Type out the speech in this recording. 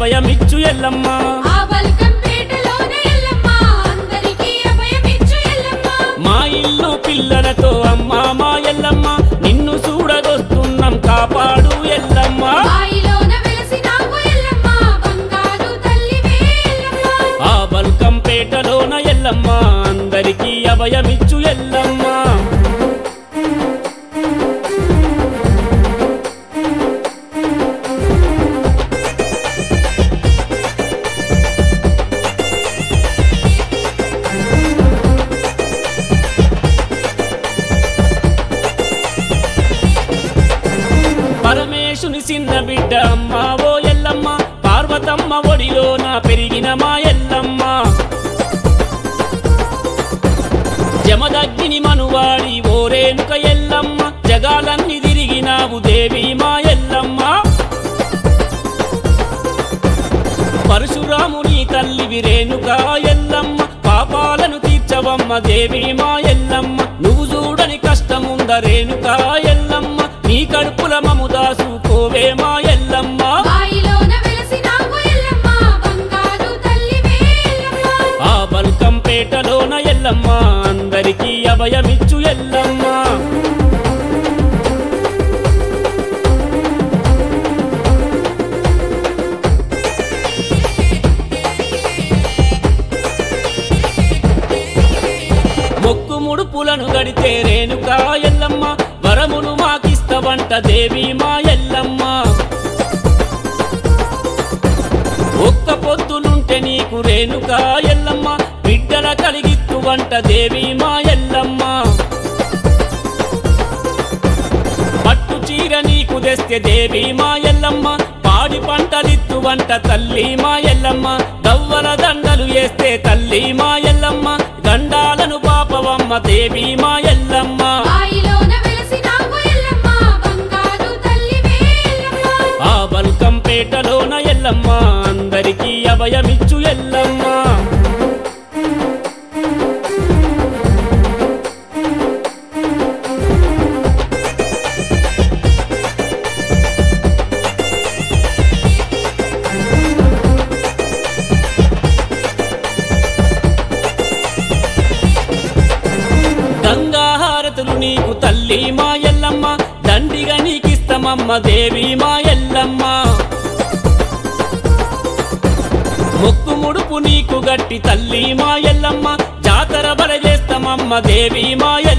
అభయమిచ్చు ఎల్లమ్మ ఆ బల్కంపేటలోన ఎల్లమ్మ అందరికీ అభయమిచ్చు ఎల్లమ్మ మా ఇల్లు పిల్లలతో అమ్మ మా ఎల్లమ్మ నిన్ను చూడగొస్తున్నాం కాపాడు ఎల్లమ్మ బాయిలోన వెలసినావు ఎల్లమ్మ బంగారు తల్లివే ఎల్లమ్మ ఆ బల్కంపేటలోన ఎల్లమ్మ అందరికీ అభయమిచ్చు ఎల్లమ్మ పరమేశుని చిన్న బిడ్డ అమ్మ ఓ ఎల్లమ్మ పార్వతమ్మ ఒడిలోన పెరిగిన మా ఎల్లమ్మ జమదగ్ని మనువాడి ఓరేనుక ఎల్లమ్మ జగాలన్నీ తిరిగినావు దేవి మా ఎల్లమ్మ పరశురాముని తల్లి విరేణుక ఎల్లమ్మ పాపాలను తీర్చవమ్మ దేవి మా ఎల్లమ్మ నువ్వు చూడని కష్టముంద రేణుక ఎల్లమ్మ నీ కడుపుల మము దాసుకోవే మా ఎల్లమ్మ బాయిలోన వెలసినావు ఎల్లమ్మ బంగారు తల్లివే ఎల్లమ్మ ఆ బల్కంపేటలోన ఎల్లమ్మ అందరికీ అభయమిచ్చు ఎల్లమ్మ మొక్కు ముడుపులను గడితే రేణుక ఎల్లమ్మ వరములు మాకిస్తవంట దేవి మా ఎల్లమ్మ ఒక్క పొద్దులుంటే నీకు రేణుక ఎల్లమ్మ బిడ్డల కలిగిత్తువంట దేవి మా ఎల్లమ్మ పట్టు చీర నీకు తెస్తే దేవి మా ఎల్లమ్మ పాడి పంటలిత్తువంట తల్లి మా ఎల్లమ్మ దవ్వల దండలు వేస్తే తల్లి మా ఎల్లమ్మ దండాలను పాపవమ్మ దేవి మా ఎల్లమ్మ బాయిలోన వెలసినావు ఎల్లమ్మ బంగారు తల్లివే ఎల్లమ్మ ఆ బల్కంపేటలోన ఎల్లమ్మ అందరికీ అభయమిచ్చు ఎల్లమ్మ గంగాహారతులు నీకు తల్లి మా ఎల్లమ్మ దండిగా నీకిస్తమమ్మ దేవి మా ఎల్లమ్మ మొక్కు ముడుపు నీకు గట్టి తల్లి మా ఎల్లమ్మ జాతర బల చేస్తామమ్మ దేవి మా ఎల్లమ్మ